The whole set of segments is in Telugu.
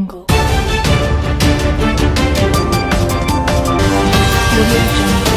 Jungle. Audio Jungle.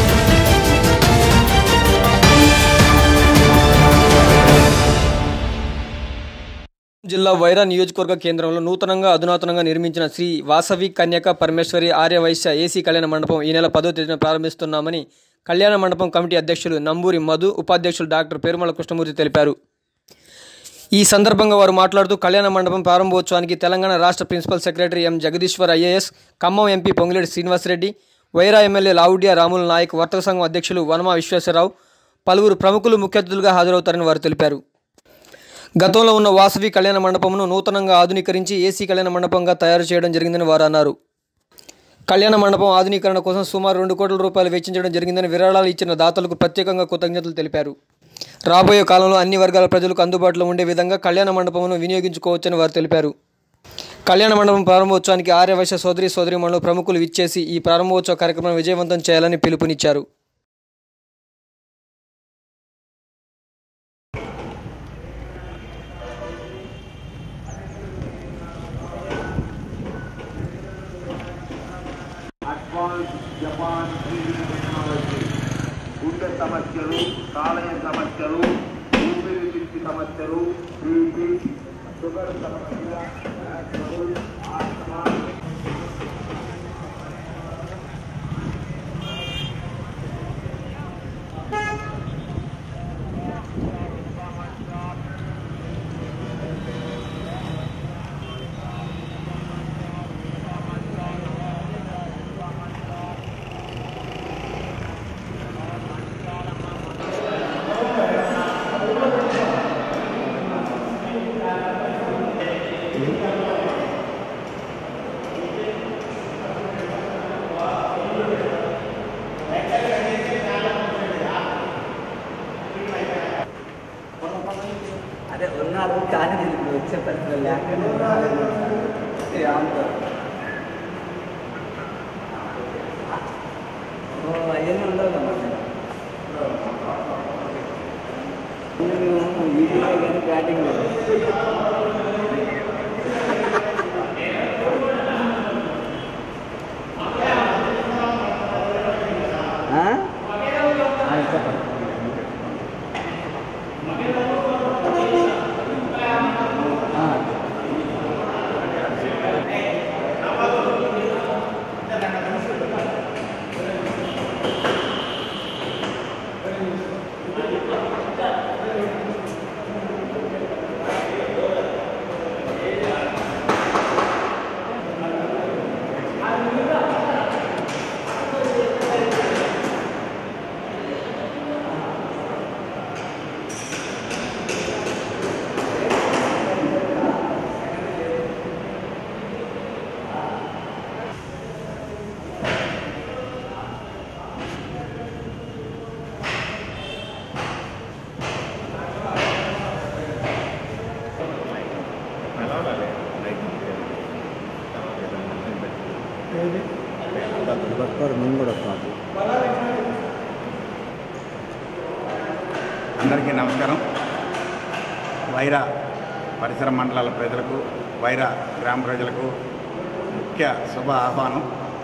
జిల్లా వైరా నియోజకవర్గ కేంద్రంలో నూతనంగా అధునాతనంగా నిర్మించిన శ్రీ వాసవి కన్యక పరమేశ్వరి ఆర్యవైశ్య ఏసీ కళ్యాణ మండపం ఈ నెల పదో తేదీన ప్రారంభిస్తున్నామని కళ్యాణ మండపం కమిటీ అధ్యక్షులు నంబూరి మధు ఉపాధ్యక్షులు డాక్టర్ పెరుమల కృష్ణమూర్తి తెలిపారు ఈ సందర్భంగా వారు మాట్లాడుతూ కళ్యాణ మండపం ప్రారంభోత్సవానికి తెలంగాణ రాష్ట్ర principal secretary M Jagadishwar IAS Khammam MP Pongireddy Srinivasa Reddy Wyra MLA Lavudya Ramula Nayak వర్తక సంఘం అధ్యక్షులు వనమా విశ్వేశ్వరరావు పలువురు ప్రముఖులు ముఖ్య అతిథులుగా హాజరవుతారని వారు తెలిపారు గతంలో ఉన్న వాసవి కళ్యాణ మండపంను నూతనంగా ఆధునీకరించి ఏసీ కళ్యాణ మండపంగా తయారు చేయడం జరిగిందని వారు అన్నారు కళ్యాణ మండపం ఆధునీకరణ కోసం సుమారు రెండు కోట్ల రూపాయలు వెచ్చించడం జరిగిందని విరాళాలు ఇచ్చిన దాతలకు ప్రత్యేకంగా కృతజ్ఞతలు తెలిపారు రాబోయే కాలంలో అన్ని వర్గాల ప్రజలకు అందుబాటులో ఉండే విధంగా కళ్యాణ మండపమును వినియోగించుకోవచ్చని వారు తెలిపారు కళ్యాణ మండపం ప్రారంభోత్సవానికి ఆర్యవైశ్య సోదరి సోదరిమణులు ప్రముఖులు విచ్చేసి ఈ ప్రారంభోత్సవ కార్యక్రమం విజయవంతం చేయాలని పిలుపునిచ్చారు అడ్వాన్స్ జపాన్ టీవీ టెక్నాలజీ గుండె సమస్యలు కాలేయ సమస్యలు ఊపిరితిత్తి సమస్యలు బీపీ షుగర్ సమస్య ట్రబుల్, ఆస్తమా అదే ఉన్నారు కానీ నేను ఇప్పుడు వచ్చే పరిస్థితులు లేకుండా ఉన్నారు. ఏ, అవును. ఓ అవన్నీ ఉండవు కదా మేము వీడియో కానీ బ్యాటింగ్ లేదు ఆ? ఆ, చెప్పండి ఆ. అందరికీ నమస్కారం వైరా పరిసర మండలాల ప్రజలకు వైరా గ్రామ ప్రజలకు ముఖ్య శుభ ఆహ్వానం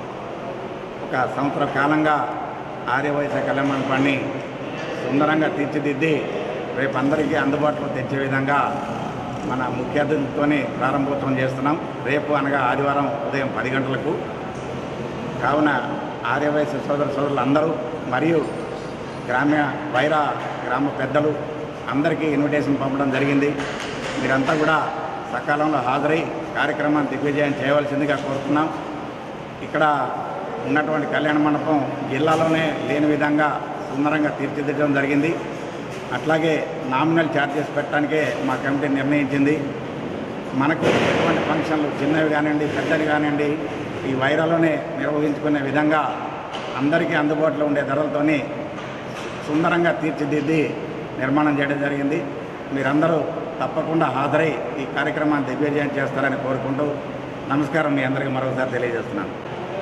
ఒక సంవత్సర కాలంగా ఆర్యవైశ్య కళ్యాణ మండపాన్ని సుందరంగా తీర్చిదిద్ది రేపు అందరికీ అందుబాటులో తెచ్చే విధంగా మన ముఖ్య అతిథులతోనే ప్రారంభోత్సవం చేస్తున్నాం రేపు అనగా ఆదివారం ఉదయం పది గంటలకు కావున ఆర్యవైశ్య సోదర సోదరులు అందరూ మరియు గ్రామ్య వైరా గ్రామ పెద్దలు అందరికీ ఇన్విటేషన్ పంపడం జరిగింది మీరంతా కూడా సకాలంలో హాజరై కార్యక్రమాన్ని దిగ్విజయం చేయవలసిందిగా కోరుతున్నాం ఇక్కడ ఉన్నటువంటి కళ్యాణ మండపం జిల్లాలోనే లేని విధంగా సుందరంగా తీర్చిదిద్దడం జరిగింది అట్లాగే నామినల్ ఛార్జెస్ పెట్టడానికే మా కమిటీ నిర్ణయించింది మనకు ఎటువంటి ఫంక్షన్లు చిన్నవి కానివ్వండి పెద్దవి కానివ్వండి ఈ వైరాలోనే నిర్వహించుకునే విధంగా అందరికీ అందుబాటులో ఉండే ధరలతోని సుందరంగా తీర్చిదిద్ది నిర్మాణం చేయడం జరిగింది మీరందరూ తప్పకుండా హాజరై ఈ కార్యక్రమాన్ని దిగ్విజయం చేస్తారని కోరుకుంటూ నమస్కారం మీ అందరికీ మరొకసారి తెలియజేస్తున్నాను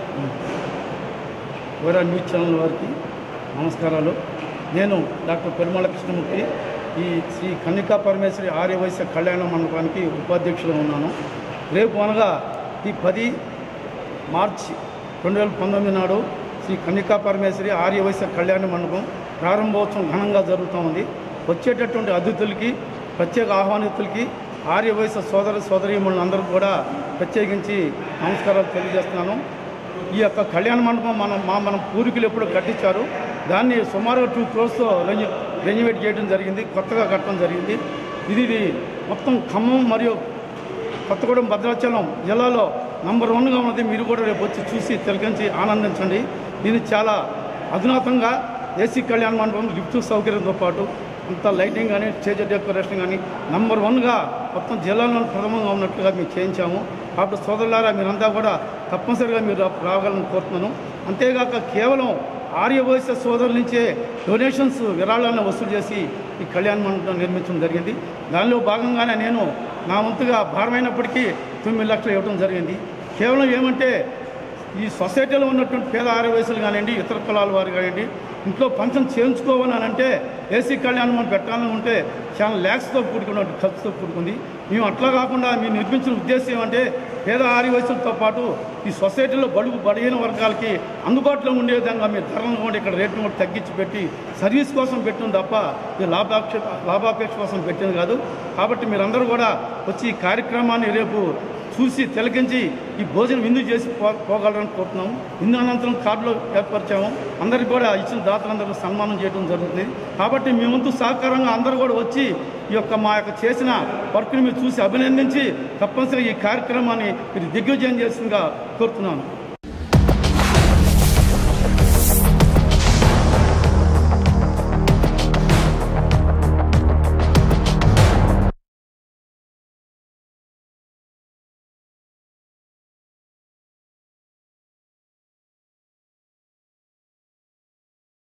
గోరా న్యూస్ ఛానల్ వారికి నమస్కారాలు నేను డాక్టర్ పెరుమల కృష్ణమూర్తి ఈ శ్రీ కన్నికా పరమేశ్వరి ఆర్యవైశ్య కళ్యాణ మండపానికి ఉపాధ్యక్షులు ఉన్నాను రేపు అనగా ఈ పది మార్చి రెండు వేల పంతొమ్మిది నాడు శ్రీ కన్యకా పరమేశ్వరి ఆర్యవైశ్య కళ్యాణ మండపం ప్రారంభోత్సవం ఘనంగా జరుగుతూ ఉంది వచ్చేటటువంటి అతిథులకి ప్రత్యేక ఆహ్వానితులకి ఆర్యవైశ్య సోదర సోదరీమణులందరికీ కూడా ప్రత్యేకించి నమస్కారాలు తెలియజేస్తున్నాను ఈ యొక్క కళ్యాణ మండపం మనం మా మన పూర్వీకులు ఎప్పుడు కట్టించారు దాన్ని సుమారుగా టూ క్రోర్స్తో రెన్యూ రెన్యువేట్ చేయడం జరిగింది కొత్తగా కట్టడం జరిగింది ఇది ఇది మొత్తం ఖమ్మం మరియు కొత్తగూడెం భద్రాచలం జిల్లాలో నంబర్ వన్గా ఉన్నది మీరు కూడా రేపు వచ్చి చూసి తిలకించి ఆనందించండి దీన్ని చాలా అధునాతంగా ఏసీ కళ్యాణ మండపం లిఫ్ట్ సౌకర్యంతో పాటు అంత లైటింగ్ కానీ స్టేజ్ డెకరేషన్ కానీ నంబర్ వన్గా మొత్తం జిల్లాలో ప్రథమంగా ఉన్నట్లుగా మేము చేయించాము కాబట్టి సోదరులారా మీరంతా కూడా తప్పనిసరిగా మీరు రా- రావాలని కోరుతున్నాను అంతేగాక కేవలం ఆర్యవైశ్య సోదరుల నుంచే డొనేషన్స్ విరాళాలను వసూలు చేసి ఈ కళ్యాణ మండపం నిర్మించడం జరిగింది దానిలో భాగంగానే నేను నా వంతుగా భారమైనప్పటికీ తొమ్మిది లక్షలు ఇవ్వడం జరిగింది కేవలం ఏమంటే ఈ సొసైటీలో ఉన్నటువంటి పేద ఆర్యవయసులు కానివ్వండి ఇతర కులాల వారు కానివ్వండి ఇంట్లో పంచం చేయించుకోవాలి అని అంటే ఏసీ కళ్యాణం మనం పెట్టాలని ఉంటే చాలా ల్యాక్స్తో కూడుకున్న ఖర్చుతో కూడుకుంది మేము అట్లా కాకుండా మేము నిర్మించిన ఉద్దేశం ఏమంటే పేద ఆర్యవయసులతో పాటు ఈ సొసైటీలో బడుగు బలహీన వర్గాలకి అందుబాటులో ఉండే విధంగా మీ ధరలను కూడా ఇక్కడ రేట్ను కూడా తగ్గించి పెట్టి సర్వీస్ కోసం పెట్టింది తప్ప ఇది లాభాపేక్ష లాభాపేక్ష కోసం పెట్టింది కాదు కాబట్టి మీరందరూ కూడా వచ్చి ఈ కార్యక్రమాన్ని రేపు చూసి తిలకించి ఈ భోజనం విందు చేసి పో పోగలరని కోరుతున్నాము విందు అనంతరం కార్డులో ఏర్పరిచాము అందరికి కూడా ఇచ్చిన దాతలందరూ సన్మానం చేయడం జరుగుతుంది కాబట్టి మీ వంతు సహకారంగా అందరూ కూడా వచ్చి ఈ యొక్క మా యొక్క చేసిన వర్క్ని మీరు చూసి అభినందించి తప్పనిసరిగా ఈ కార్యక్రమాన్ని మీరు దిగ్విజయం చేసిందిగా కోరుతున్నాను